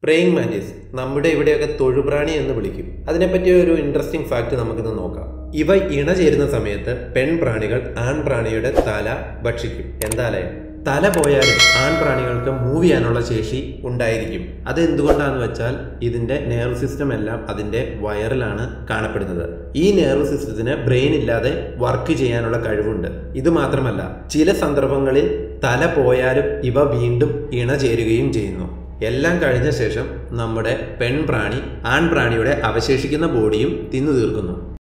praying മാൻറ്റീസ് നമ്മുടെ ഇവിടെയൊക്കെ തൊഴുപ്രാണി എന്ന് വിളിക്കും അതിനെപ്പറ്റി ഒരു ഇൻട്രസ്റ്റിംഗ് ഫാക്ട് നമുക്കിന്ന് നോക്കാം ഇവ ഇണ ചേരുന്ന സമയത്ത് പെൺപ്രാണികൾ ആൺപ്രാണിയുടെ തല ഭക്ഷിക്കും എന്താലേ തല പോയാലും ആൺപ്രാണികൾക്ക് മൂവ് ചെയ്യാനുള്ള ശേഷി ഉണ്ടായിരിക്കും അത് എന്തുകൊണ്ടാന്ന് വെച്ചാൽ ഇതിന്റെ നെർവ് സിസ്റ്റം എല്ലാം അതിന്റെ വയറിലാണ് കാണപ്പെടുന്നത് ഈ നെർവ് സിസ്റ്റത്തിന് ബ്രെയിൻ ഇല്ലാതെ വർക്ക് ചെയ്യാനുള്ള കഴിവുണ്ട് ഇത് മാത്രമല്ല ചില സന്ദർഭങ്ങളിൽ തല പോയാലും ഇവ വീണ്ടും ഇണ ചേരുകയും ചെയ്യുന്നു എല്ലാം കഴിഞ്ഞ ശേഷം നമ്മുടെ പെൺപ്രാണി ആൺപ്രാണിയുടെ അവശേഷിക്കുന്ന ബോഡിയും തിന്നു തീർക്കുന്നു